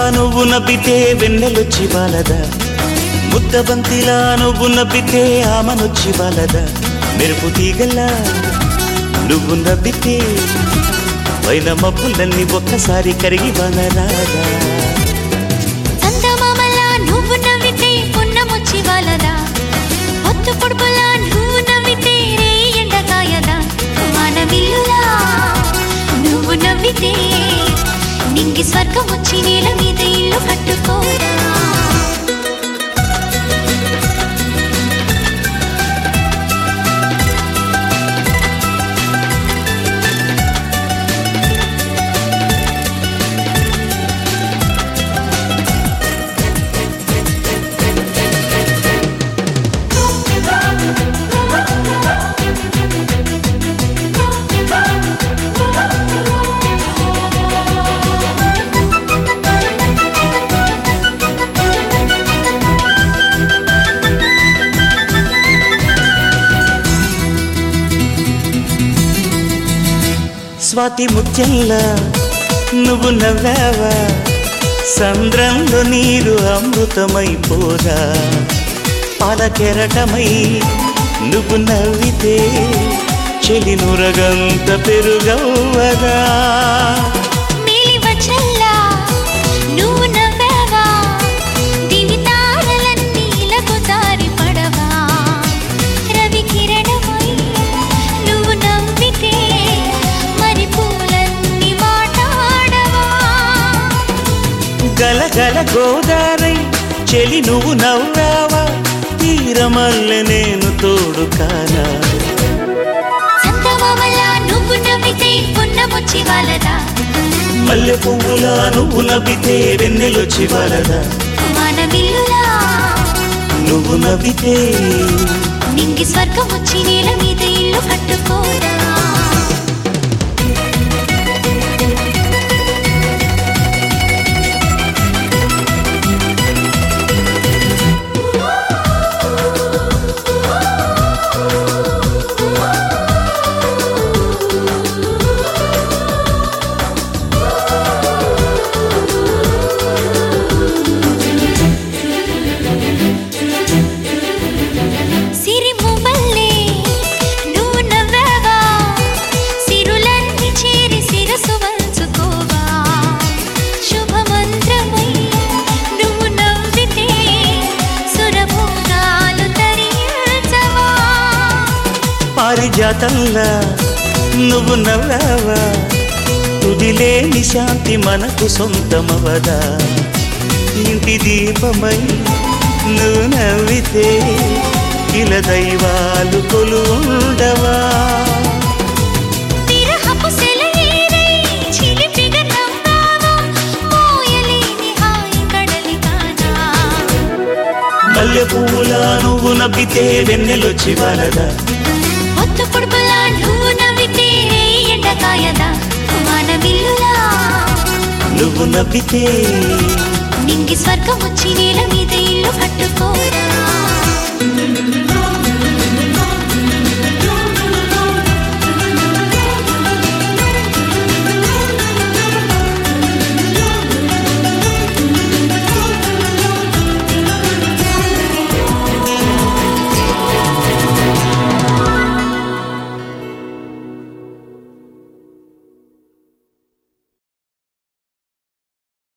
నువ్వు నవ్వితే వెన్నెలొచ్చి బాలదా ముద్దబంతిలా నువ్వు నవ్వితే ఆమనొచ్చి బాలదా మెరుపు తీగల్లా నువ్వు నవ్వితే పైన మబ్బులన్నీ ఒక్కసారి కరిగి వనరాదా చందమామలా నువ్వు నవ్వితే పున్నమొచ్చి వాలదా పొత్తు పొడుపులా నువ్వు నవ్వితే రే ఎండకాయదా వాన విల్లులా నువ్వు నవ్వితే నింగి స్వర్గం వచ్చి నేల మీద ఇల్లు కట్టుకోరా స్వాతి ముత్యంలా నువ్వు నవ్వావా సంద్రంలో నీరు అమృతమైపోదా పాల కెరటమై నువ్వు నవ్వితే చెలి నురగంత పెరుగవ్వదా మేలి వచ్చల్లా నువ్వు నవ్వావా దివి తారలన్నీ ఇలకు జారి పడవా రవి కిరణమై నువ్వు నవ్వితే మరి పూలన్నీ మాట్లాడవా గలగల గోదారై చెలి నువ్వు నవ్వావా తీరమల్లె నేను తోడు కానా చందమామలా నువ్వు నవ్వితే పున్నమొచ్చి వాలదా మల్లె పువ్వులా నువ్వు నవ్వితే వెన్నెలొచ్చి వలదా వాన విల్లులా నువ్వు నవ్వితే నింగి స్వర్గం వచ్చి నేల మీద ఇల్లు కట్టుకోరా సిరి ముబల్లే నువ్వు నవ్వావా సిరులన్నీ చేరి శిరసు వంచుకోవా శుభమంత్రమై నువ్వు నవ్వితే సురభోగాలు తరించవా పారిజాతంలా నువ్వు నవ్వావా తుదిలేని శాంతి మనకు సొంతమవదా ఇంటి దీపమై నువ్వు నవ్వితే ఇల దైవాలు కొలుండవా విరహపు సెలయేరై చిలిపిగా నవ్వావా మోయలేని హాయి కడలి కానా మల్లె పువ్వులా నువ్వు నవ్వితే వెన్నెలొచ్చి వలదా ఒత్తు పొడుపులా నువ్వు నవ్వితే ఎండకాయదా వాన విల్లులా నువ్వు నవ్వితే నింగి స్వర్గం వచ్చి నేల మీద ఇల్లు కట్టుకోరా